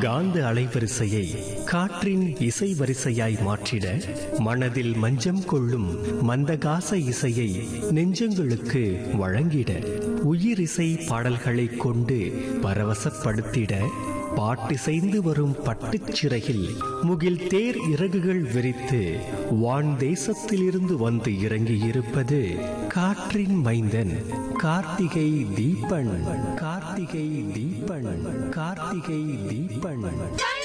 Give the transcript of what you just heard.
காந்த அலைவரிசையை காற்றின் இசை வரிசையாய் மாற்றிட மனதில் மஞ்சம் கொள்ளும் மந்தகாச இசையை நெஞ்சங்களுக்கு வழங்கிட உயிரிசை பாடல்களை கொண்டு பரவசப்படுத்திட பாட்டிசைந்து வரும் பட்டுச் சிறையில் முகில் தேர் இறகுகள் விரித்து வான் தேசத்திலிருந்து வந்து இறங்கியிருப்பது காற்றின் மைந்தன் கார்த்திகை தீபன் கார்த்திகை தீபன் கார்த்திகை தீபன்